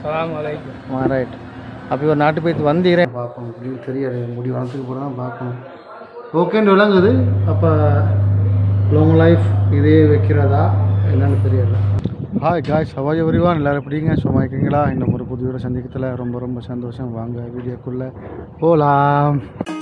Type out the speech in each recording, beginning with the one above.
Right அப்போ ஒரு நாட்டு போய்த்து வந்தீரேன் பார்ப்போம் முடிவு தெரியாது முடி வளர்த்துக்கு போகிறதா பார்க்கணும் ஓகேன்னு விளங்குது அப்போ லாங் லைஃப் இதே வைக்கிறதா என்னன்னு தெரியல ஹாய் காய்ஸ் ஹவாய் எவ்ரிவான் எல்லோரும் எப்படிங்க சும்மா இருக்கீங்களா இன்னும் ஒரு புது வீடியோ சந்திக்கத்தில் ரொம்ப ரொம்ப சந்தோஷம் வாங்க வீடியோக்குள்ளே போகலாம்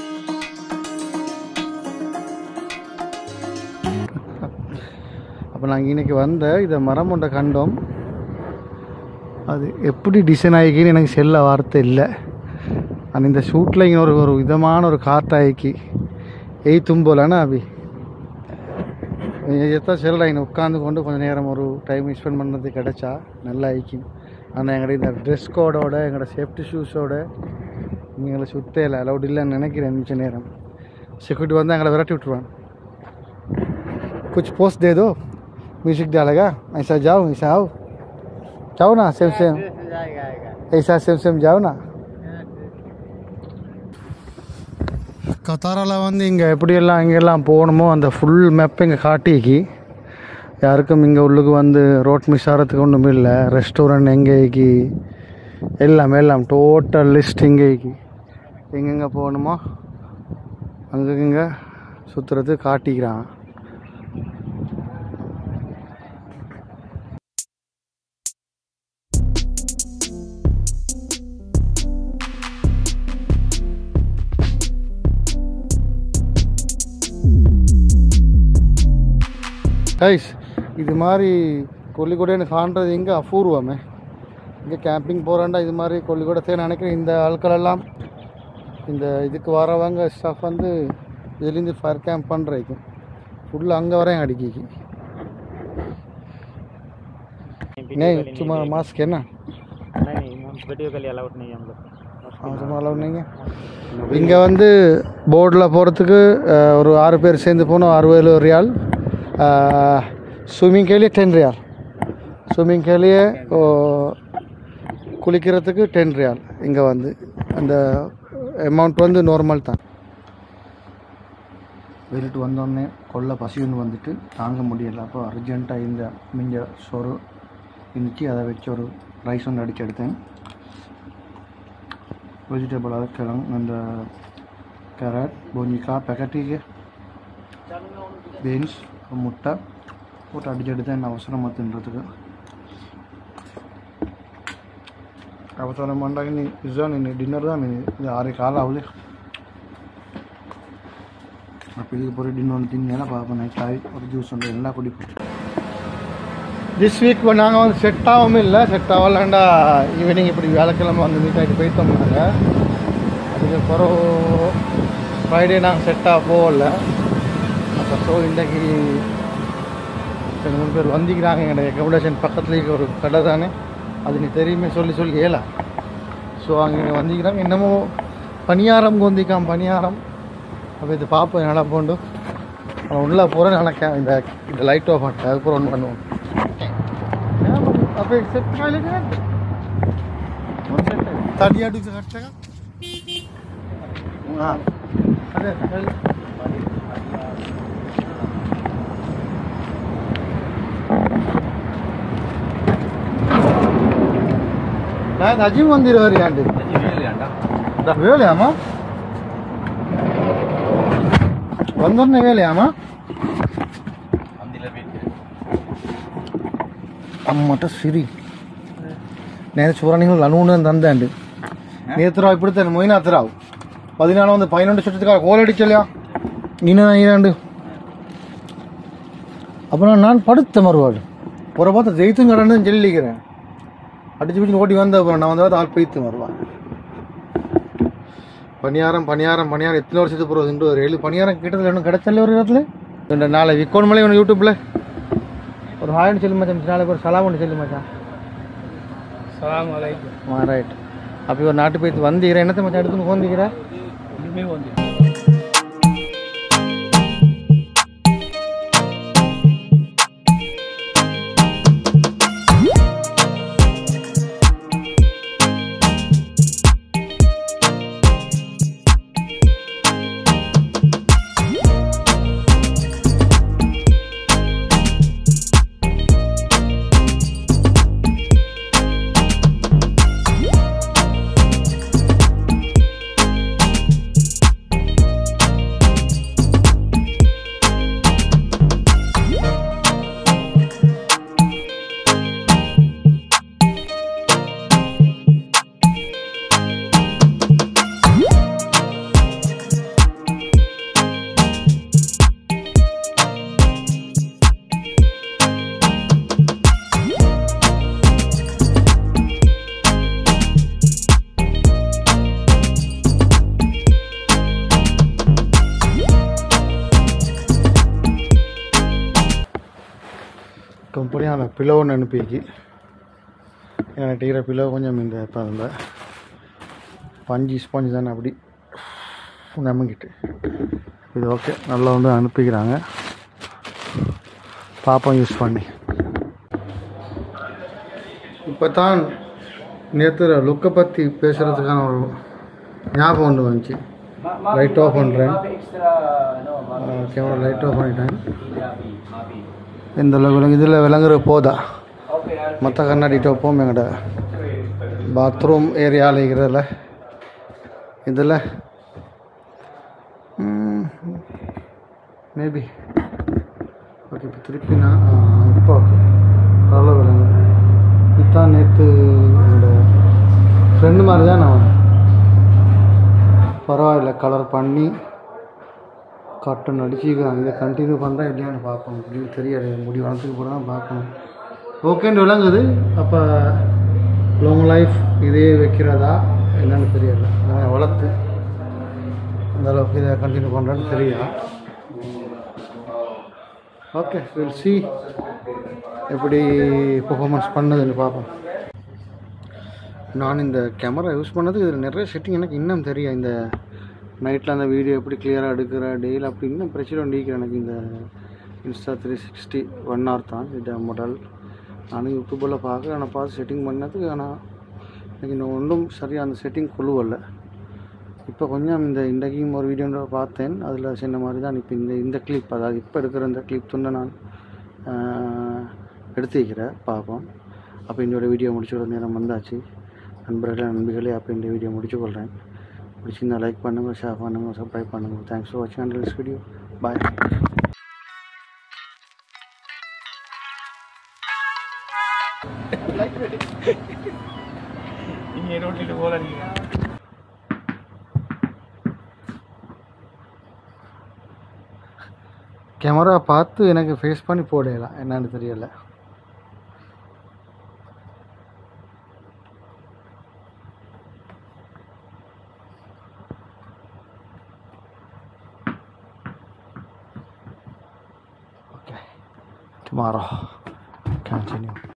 அப்போ நாங்கள் இன்றைக்கி வந்த இதை மரம் ஒன்றை கண்டோம் அது எப்படி டிசைன் ஆகிக்கின்னு எனக்கு செல்ல வார்த்தை இல்லை ஆனால் இந்த ஷூட்டில் இங்கே ஒரு ஒரு விதமான ஒரு காத்தாய்க்கு எய் தும்போலண்ணா அபி எத்தான் செல்ல இங்கே உட்காந்து கொண்டு கொஞ்சம் நேரம் ஒரு டைம் ஸ்பெண்ட் பண்ணுறது கிடைச்சா நல்லா ஆயிக்கும் ஆனால் எங்கள்ட இந்த ட்ரெஸ் கோடோட எங்களோட சேஃப்டி ஷூஸோட எங்களை சுத்தே இல்லை அலௌட் இல்லைன்னு நினைக்கிறேன் நிமிஷ நேரம் செக்யூரிட்டி வந்து எங்களை விரட்டி விட்டுருவான் कुछ पोस्ट दे दो म्यूजिक डालेगा ऐसा जाओ ऐसा आओ जाओ ना सेम सेम ऐसा सेम सेम जाओ ना கத்தாராவில் வந்து இங்கே எப்படியெல்லாம் எங்கெல்லாம் போகணுமோ அந்த ஃபுல் மேப் இங்கே காட்டிக்கி யாருக்கும் இங்கே உள்ளுக்கு வந்து ரோட் மிஸ் ஆகிறதுக்கு ஒன்றும் இல்லை ரெஸ்டாரண்ட் எங்கேக்கி எல்லாம் எல்லாம் டோட்டல் லிஸ்ட் இங்கேக்கி எங்கெங்கே போகணுமோ அங்கங்க சுற்றுறது காட்டிக்கிறான் கைஸ் இது மாதிரி கொல்லிக்கொடைன்னு காண்றது எங்கே அபூர்வமே இங்கே கேம்பிங் போகிறாண்டா இது மாதிரி கொல்லிக்கொடத்தை நினைக்கிறேன் இந்த ஆட்கள் எல்லாம் இந்த இதுக்கு வரவங்க ஸ்டாஃப் வந்து இதுலேருந்து ஃபயர் கேம்ப் பண்ணுறதுக்கு ஃபுல்லாக அங்கே வரையும் அடிக்கி नहीं சும்மா மாஸ்க் என்ன नहीं नहीं हम वीडियो के लिए अलाउड नहीं है हम लोग அவன் சும்மா அளவு நீங்கள் இங்கே வந்து போர்டில் போகிறதுக்கு ஒரு ஆறு பேர் சேர்ந்து போனோம் அறுபது ரியால் ஸ்விம்மிங் கேலியே டென் ரியால் ஸ்விம்மிங் கேலியே குளிக்கிறதுக்கு டென் ரியால் இங்கே வந்து அந்த அமௌண்ட் வந்து நார்மல் தான் வெளியிட்டு வந்தோடனே கொள்ள பசின்னு வந்துட்டு தாங்க முடியல அப்போ அர்ஜென்ட்டாக இந்த மிஞ்ச சோறு இருந்துச்சு அதை வச்சு ஒரு ரைஸ் ஒன்று அடிச்சு எடுத்தேன் வெஜிடபிள் அது கிழங்கு அந்த கேரட் பூஞ்சிக்காய் பெக்கட்டிக்கு பீன்ஸ் முட்டை போட்டு அடிச்சு எடுத்தேன் என்ன அவசரமாக தின்றதுக்கு அவசரம் பண்ணாங்க நீ இதுதான் நீ டின்னர் தான் நீ இது ஆறு காலம் ஆகுது அப்போ இதுக்கு போய் டின்னர் ஒன்று திங்கன்னா பார்ப்போம் நைட் ஆகி ஒரு ஜூஸ் ஒன்று எல்லாம் குடிப்போம் திஸ் வீக் நாங்கள் வந்து செட் ஆகவும் இல்லை செட் ஆகலாண்டா ஈவினிங் இப்படி வேலைக்கிழமை வந்து மீட் ஆகிட்டு போயிட்டோம் நாங்கள் அதுக்கப்புறம் ஃப்ரைடே நாங்கள் செட்டாக போகல அப்போ ஸோ இன்றைக்கு ரெண்டு மூணு பேர் வந்திக்கிறாங்க எங்களோட அக்கமடேஷன் பக்கத்துலேயே ஒரு கடை தானே அது நீ தெரியுமே சொல்லி சொல்லி ஏலா ஸோ அங்கே வந்திக்கிறாங்க என்னமோ பணியாரம் கொந்திக்காம் பணியாரம் அப்போ இது பார்ப்போம் நல்லா போண்டு அவன் உள்ளே போகிறேன் நினைக்கேன் இந்த இந்த லைட் ஆஃப் ஆட்டேன் அதுக்கப்புறம் ஒன்று பண்ணுவோம் आप एक सेट खा लेंगे ताड़िया डूब से खर्चेगा हाँ अरे चल நான் அஜி மந்திர் வரையாண்டு வேலையாமா வந்தோடனே வேலையாமா అమ్మట సిరి నేను చూడడానికి అనుకున్న తందండి నేత్రావు ఇప్పుడు తను మోయినాథరావు పదినాలు వంద పైన చుట్టూ కోలடிச்சலையா இன்னும் இரண்டு அப்புறம் நான் படுத்த மறுவாடு ஒரு பார்த்து ஜெயித்தும் கடன்னு சொல்லிக்கிறேன் அடிச்சு பிடிச்சு ஓடி வந்த அப்புறம் நான் வந்து ஆள் பெய்த்து வருவான் பணியாரம் பணியாரம் பணியாரம் எத்தனை வருஷத்துக்கு போகிறது ஒரு ஏழு பணியாரம் கிட்டத்தில் ஒன்றும் கிடைச்சல ஒரு இடத்துல இந்த நாளை விற்கணுமலே ஒன்று யூடியூப்பில் ஒரு ஹாய்னு சொல்லி மச்சான் நாளைக்கு ஒரு சலாம் ஒன்று சொல்லி மச்சான் सलाम वालेकुम ஆ ரைட் அப்போ ஒரு நாட்டு போய்த்து வந்தீரேன் என்னத்தை மச்சான் எடுத்துன்னு போந்தீங்கிற इनमें बोल சரியான பிளவுன்னு அனுப்பிக்கு எனக்கு ஈர பிளவு கொஞ்சம் இந்த இப்போ அந்த பஞ்சு ஸ்பாஞ்சு தானே அப்படி நம்பிக்கிட்டு இது ஓகே நல்லா வந்து அனுப்பிக்கிறாங்க பாப்போம் யூஸ் பண்ணி இப்போ தான் நேற்று லுக்கை பற்றி பேசுகிறதுக்கான ஒரு ஞாபகம் ஒன்று வந்துச்சு லைட் ஆஃப் பண்ணுறேன் கேமரா லைட் ஆஃப் பண்ணிட்டேன் இந்த விலங்கு இதில் விளங்குற போதா மற்ற கண்ணாடி டோப்பும் எங்கள்ட பாத்ரூம் ஏரியாவில் இருக்கிறதில்ல இதில் மேபி ஓகே இப்போ திருப்பி நான் இப்போ ஓகே ஓரளவு விளங்கு இதுதான் நேற்று என்னோட ஃப்ரெண்டு மாதிரி தான் நான் பரவாயில்ல கலர் பண்ணி கட்டன் அடிச்சுக்கிறாங்க இதை கண்டினியூ பண்ணுறேன் இல்லையான்னு பார்ப்போம் அப்படின்னு தெரியாது முடி வளர்த்துக்கு போட தான் பார்க்கணும் ஓகேன்னு விளங்குது அப்போ லாங் லைஃப் இதே வைக்கிறதா என்னன்னு தெரியல நான் வளர்த்து அந்த அளவுக்கு இதை கண்டினியூ பண்ணுறேன்னு தெரியும் ஓகே வில் சி எப்படி பெர்ஃபார்மன்ஸ் பண்ணுதுன்னு பார்ப்போம் நான் இந்த கேமரா யூஸ் பண்ணதுக்கு இதில் நிறைய செட்டிங் எனக்கு இன்னும் தெரியும் இந்த நைட்டில் அந்த வீடியோ எப்படி கிளியராக எடுக்கிற டெய்லி அப்படி இன்னும் பிரச்சனை ஒன்றிக்கிறேன் எனக்கு இந்த Insta three sixty one hour தான் இந்த மாடல் நானும் யூடியூப்பில் பார்க்க ஆனால் பார்த்து செட்டிங் பண்ணதுக்கு ஆனால் எனக்கு இன்னும் ஒன்றும் சரியாக அந்த செட்டிங் கொள்ளுவல்ல இப்போ கொஞ்சம் இந்த இன்றைக்கும் ஒரு வீடியோ பார்த்தேன் அதில் சின்ன மாதிரி தான் இப்போ இந்த இந்த கிளிப் அதாவது இப்போ எடுக்கிற இந்த கிளிப் துண்டை நான் ஆஹ், எடுத்து வைக்கிறேன் பார்ப்போம் அப்போ என்னோட வீடியோ முடிச்சுட நேரம் வந்தாச்சு நண்பர்களே நண்பிகளே அப்போ இந்த வீடியோ முடிச்சு கொள்கிறேன் பிடிச்சிருந்தா லைக் பண்ணுங்கள் ஷேர் பண்ணுங்கள் சப்ஸ்கிரைப் பண்ணுங்கள் தேங்க்ஸ் ஃபார் வாட்சிங் திஸ் வீடியோ பாய் நீங்கள் ரோட்டில் போல இருக்கீங்க கேமரா பார்த்து எனக்கு ஃபேஸ் பண்ணி போடலாம் என்னன்னு தெரியல Okay. Tomorrow. Continue.